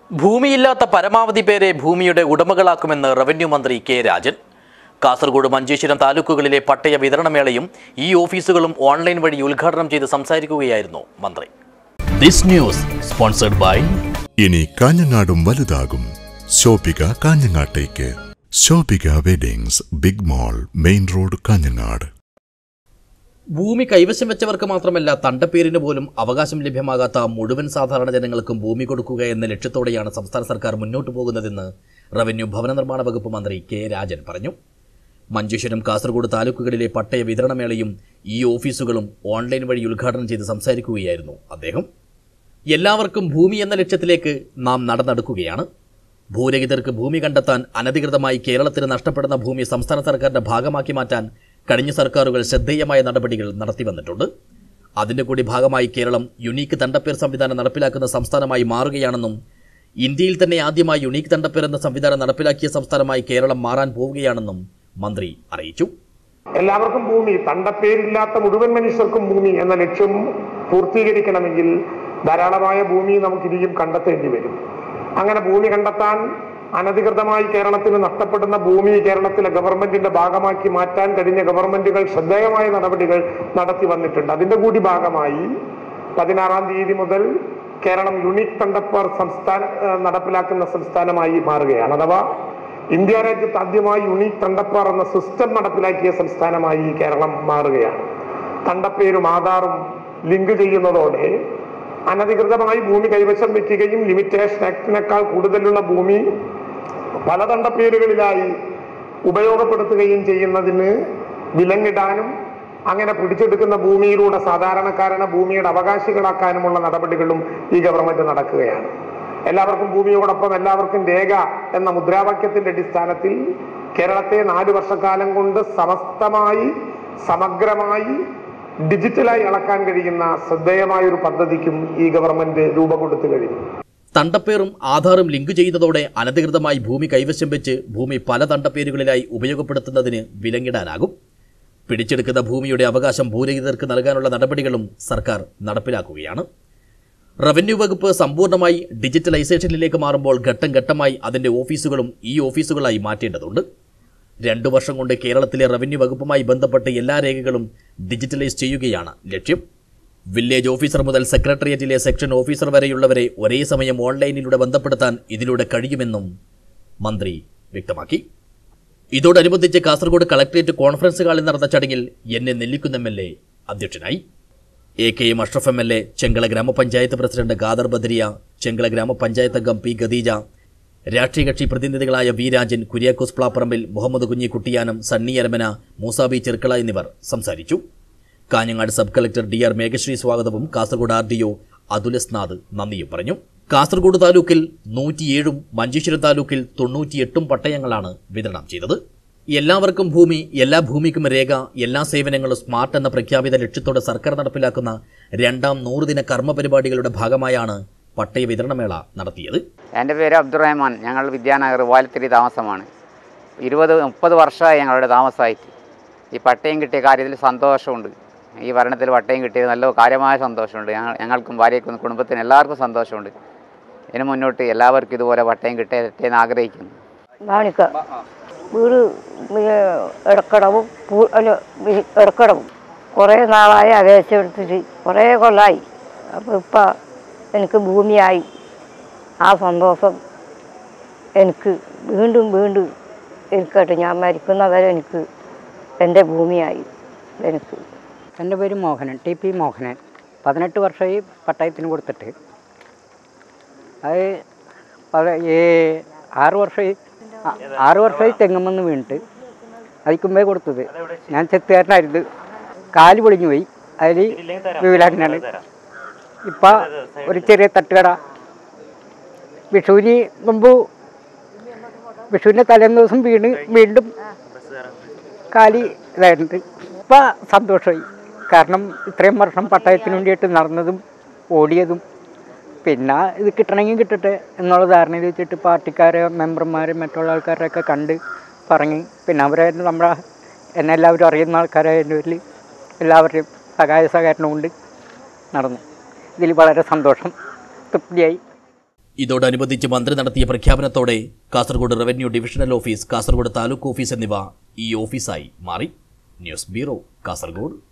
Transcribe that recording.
ഭൂമിയില്ലാത്ത പരമാവധി പേരെ ഭൂമിയുടെ ഉടമകളാക്കുമെന്ന് റവന്യൂ മന്ത്രി കെ രാജൻ കാസർഗോഡ് മഞ്ചേശ്വരം താലൂക്കുകളിലെ പട്ടയ വിതരണമേളയും ഈ ഓഫീസുകളും ഓൺലൈൻ വഴി ഉദ്ഘാടനം ചെയ്ത് സംസാരിക്കുകയായിരുന്നു മന്ത്രി ദിസ് ന്യൂസ് സ്പോൺസർഡ് ബൈ ഇനി കാഞ്ഞങ്ങാടും വലുതാകും ശോഭിക കാഞ്ഞങ്ങാട്ടേക്ക് Shobika weddings big mall main road Kanhangad ഭൂമി കൈവശം വെച്ചവർക്ക് മാത്രമല്ല തണ്ടപ്പേരിന് പോലും അവകാശം ലഭ്യമാകാത്ത മുഴുവൻ സാധാരണ ജനങ്ങൾക്കും ഭൂമി കൊടുക്കുക എന്ന ലക്ഷ്യത്തോടെയാണ് സംസ്ഥാന സർക്കാർ മുന്നോട്ടു പോകുന്നതെന്ന് റവന്യൂ ഭവന നിർമ്മാണ വകുപ്പ് മന്ത്രി കെ രാജൻ പറഞ്ഞു മഞ്ചേശ്വരം കാസർഗോഡ് താലൂക്കുകളിലെ പട്ടയ വിതരണമേളയും ഈ ഓഫീസുകളും ഓൺലൈൻ വഴി ഉദ്ഘാടനം ചെയ്ത് സംസാരിക്കുകയായിരുന്നു അദ്ദേഹം എല്ലാവർക്കും ഭൂമി എന്ന ലക്ഷ്യത്തിലേക്ക് നാം നടന്നെടുക്കുകയാണ് ഭൂരഹിതർക്ക് ഭൂമി കണ്ടെത്താൻ അനധികൃതമായി കേരളത്തിന് നഷ്ടപ്പെടുന്ന ഭൂമി സംസ്ഥാന സർക്കാരിന്റെ ഭാഗമാക്കി മാറ്റാൻ കഴിഞ്ഞ സർക്കാരുകൾ ശ്രദ്ധേയമായ നടപടികൾ നടത്തി വന്നിട്ടുണ്ട് അതിന്റെ കൂടി ഭാഗമായി കേരളം യുണീക്ക് തണ്ടപ്പേർ സംവിധാനം നടപ്പിലാക്കുന്ന സംസ്ഥാനമായി മാറുകയാണെന്നും ഇന്ത്യയിൽ തന്നെ ആദ്യമായി യുണീക്ക് തണ്ടപ്പേർ എന്ന സംവിധാനം നടപ്പിലാക്കിയ സംസ്ഥാനമായി കേരളം മാറാൻ പോവുകയാണെന്നും മന്ത്രി അറിയിച്ചു എല്ലാവർക്കും ഭൂമി തണ്ടപ്പേരില്ലാത്ത മുഴുവൻ മനുഷ്യർക്കും ഭൂമി എന്ന ലക്ഷ്യം പൂർത്തീകരിക്കണമെങ്കിൽ ധാരാളമായ ഭൂമി നമുക്ക് ഇനിയും കണ്ടെത്തേണ്ടി വരും അങ്ങനെ ഭൂമി കണ്ടെത്താൻ അനധികൃതമായി കേരളത്തിന് നഷ്ടപ്പെടുന്ന ഭൂമി കേരളത്തിലെ ഗവൺമെന്റിന്റെ ഭാഗമാക്കി മാറ്റാൻ കഴിഞ്ഞ ഗവൺമെന്റുകൾ ശ്രദ്ധേയമായ നടപടികൾ നടത്തി വന്നിട്ടുണ്ട് അതിന്റെ കൂടി ഭാഗമായി പതിനാറാം തീയതി മുതൽ കേരളം യുണീക് തണ്ടപ്പർ സംസ്ഥാന ഏഹ് നടപ്പിലാക്കുന്ന സംസ്ഥാനമായി മാറുകയാണ് അഥവാ ഇന്ത്യ രാജ്യത്ത് ആദ്യമായി യുണീക് തണ്ടപ്പർ എന്ന സിസ്റ്റം നടപ്പിലാക്കിയ സംസ്ഥാനമായി കേരളം മാറുകയാണ് തണ്ടപ്പേരും ആധാറും ലിങ്ക് ചെയ്യുന്നതോടെ അനധികൃതമായി ഭൂമി കൈവശം വെക്കുകയും ലിമിറ്റേഷൻ ആക്ടിനേക്കാൾ കൂടുതലുള്ള ഭൂമി പല തണ്ടപ്പേരുകളിലായി ഉപയോഗപ്പെടുത്തുകയും ചെയ്യുന്നതിന് വിലങ്ങിടാനും അങ്ങനെ പിടിച്ചെടുക്കുന്ന ഭൂമിയിലൂടെ സാധാരണക്കാരനെ ഭൂമിയുടെ അവകാശികളാക്കാനുമുള്ള നടപടികളും ഈ ഗവൺമെന്റ് നടക്കുകയാണ് എല്ലാവർക്കും ഭൂമിയോടൊപ്പം എല്ലാവർക്കും രേഖ എന്ന മുദ്രാവാക്യത്തിന്റെ അടിസ്ഥാനത്തിൽ കേരളത്തെ നാല് വർഷക്കാലം കൊണ്ട് സമസ്തമായി സമഗ്രമായി ഡിജിറ്റലായി അളക്കാൻ കഴിയുന്ന ശ്രദ്ധേയമായ ഒരു പദ്ധതിക്കും ഈ ഗവൺമെന്റ് രൂപം കൊടുത്തു കഴിഞ്ഞു തണ്ടപ്പേറും ആധാറും ലിങ്ക് ചെയ്തതോടെ അനധികൃതമായി ഭൂമി കൈവശം വെച്ച് ഭൂമി പല തണ്ടപ്പേരുകളിലായി ഉപയോഗപ്പെടുത്തുന്നതിന് വിലങ്ങിടാനാകും പിടിച്ചെടുക്കുന്ന ഭൂമിയുടെ അവകാശം ഭൂരഹിതർക്ക് നൽകാനുള്ള നടപടികളും സർക്കാർ നടപ്പിലാക്കുകയാണ് റവന്യൂ വകുപ്പ് സമ്പൂർണ്ണമായി ഡിജിറ്റലൈസേഷനിലേക്ക് മാറുമ്പോൾ ഘട്ടം ഘട്ടമായി അതിന്റെ ഓഫീസുകളും ഈ ഓഫീസുകളായി മാറ്റേണ്ടതുണ്ട് രണ്ടു വർഷം കൊണ്ട് കേരളത്തിലെ റവന്യൂ വകുപ്പുമായി ബന്ധപ്പെട്ട് എല്ലാ രേഖകളും ഡിജിറ്റലൈസ് ചെയ്യുകയാണ് ലക്ഷ്യം വില്ലേജ് ഓഫീസർ മുതൽ സെക്രട്ടേറിയറ്റിലെ സെക്ഷൻ ഓഫീസർ വരെയുള്ളവരെ ഒരേ സമയം ഓൺലൈനിലൂടെ ബന്ധപ്പെടുത്താൻ ഇതിലൂടെ കഴിയുമെന്നും മന്ത്രി വ്യക്തമാക്കി ഇതോടനുബന്ധിച്ച് കാസർഗോഡ് കളക്ടറേറ്റ് കോൺഫറൻസ് ഹാളിൽ നടന്ന ചടങ്ങിൽ N A Nellikunnu M L A അധ്യക്ഷനായി A K M Ashraf M L A Chengala ഗ്രാമപഞ്ചായത്ത് പ്രസിഡന്റ് ഖാദർ ബദരിയ ചെങ്കള ഗ്രാമപഞ്ചായത്ത് അംഗം പി ഖദീജ രാഷ്ട്രീയ കക്ഷി പ്രതിനിധികളായ വി രാജൻ കുര്യാക്കോസ് പ്ലാപ്പറമ്പിൽ മുഹമ്മദ് കുഞ്ഞി കുട്ടിയാനം സണ്ണി അരമന മൂസാബി ചെറുക്കള എന്നിവർ സംസാരിച്ചു Kanhangad sub collector D R Meghashree സ്വാഗതവും Kasaragod R D O Athulasnath നന്ദിയും പറഞ്ഞു കാസർഗോഡ് താലൂക്കിൽ നൂറ്റിയേഴും മഞ്ചേശ്വരം താലൂക്കിൽ തൊണ്ണൂറ്റിയെട്ടും പട്ടയങ്ങളാണ് വിതരണം ചെയ്തത് എല്ലാവർക്കും ഭൂമി എല്ലാ ഭൂമിക്കും രേഖ എല്ലാ സേവനങ്ങളും സ്മാർട്ട് എന്ന പ്രഖ്യാപിത ലക്ഷ്യത്തോടെ സർക്കാർ നടപ്പിലാക്കുന്ന രണ്ടാം നൂറുദിന കർമ്മ പരിപാടികളുടെ ഭാഗമായാണ് പട്ടയ വിതരണമേള നടത്തിയത് എൻ്റെ പേര് അബ്ദുറഹ്മാൻ ഞങ്ങൾ വിദ്യാനഗർ വാലത്തിരി താമസമാണ് ഇരുപത് മുപ്പത് വർഷമായി ഞങ്ങളുടെ താമസമായിട്ട് ഈ പട്ടയം കിട്ടിയ കാര്യത്തിൽ സന്തോഷമുണ്ട് ഈ ഭരണത്തിൽ പട്ടയം കിട്ടിയത് നല്ല കാര്യമായ സന്തോഷമുണ്ട് ഞങ്ങൾ ഞങ്ങൾക്കും ഭാര്യയ്ക്കും കുടുംബത്തിന് എല്ലാവർക്കും സന്തോഷമുണ്ട് ഇനി മുന്നോട്ട് എല്ലാവർക്കും ഇതുപോലെ പട്ടയം കിട്ടട്ടെ എന്ന് ആഗ്രഹിക്കുന്നു മാണിക്ക വീട് പിന്നെ ഇടക്കടവും പൂ അല്ല വി- ഇടക്കടവും കുറേ നാളായി അപേക്ഷ എടുത്തിട്ട് കുറേ കൊല്ലമായി അപ്പോൾ ഇപ്പം എനിക്ക് ഭൂമിയായി ആ സന്തോഷം എനിക്ക് വീണ്ടും വീണ്ടും എനിക്കട്ടെ ഞാൻ മരിക്കുന്നവരെ എനിക്ക് എൻ്റെ ഭൂമിയായി എനിക്ക് എൻ്റെ പേര് മോഹനൻ ടി പി മോഹനൻ പതിനെട്ട് വർഷമായി പട്ടയത്തിന് കൊടുത്തിട്ട് അത് പല- ഏ ആറ് വർഷമായി ആ, ആറ് വർഷമായി തെങ്ങുമെന്ന് വീണിട്ട് അതിക്കുമ്പേ കൊടുത്തത് ഞാൻ ചെത്തുകാരനായിരുന്നു കാല് പൊളിഞ്ഞു പോയി അതിൽ വിവിലാക്കിനാണ് ഇപ്പം ഒരു ചെറിയ തട്ടുകട വിഷുവിന് മുമ്പ് വിഷുവിൻ്റെ തലേന്ന് ദിവസം വീണ് വീണ്ടും കാലി ഇതായിട്ടുണ്ട് ഇപ്പം സന്തോഷമായി കാരണം ഇത്രയും വർഷം പട്ടയത്തിന് വേണ്ടിയിട്ട് നടന്നതും ഓടിയതും പിന്നെ ഇത് കിട്ടണമെങ്കിൽ കിട്ടട്ടെ എന്നുള്ള ധാരണയിൽ വെച്ചിട്ട് പാർട്ടിക്കാരെ മെമ്പർമാരെ മറ്റുള്ള ആൾക്കാരെയൊക്കെ കണ്ട് പറഞ്ഞ് പിന്നെ അവരെ നമ്മുടെ എന്നെ എല്ലാവരും അറിയുന്ന ആൾക്കാരായതിൻ്റെ പേരിൽ എല്ലാവരുടെയും സഹായ സഹകരണം കൊണ്ട് നടന്നു ഇതിൽ വളരെ സന്തോഷം തൃപ്തിയായി ഇതോടനുബന്ധിച്ച് മന്ത്രി നടത്തിയ പ്രഖ്യാപനത്തോടെ Kasaragod revenue divisional office Kasaragod taluk office എന്നിവ ഈ ഓഫീസായി മാറി ന്യൂസ് ബ്യൂറോ കാസർഗോഡ്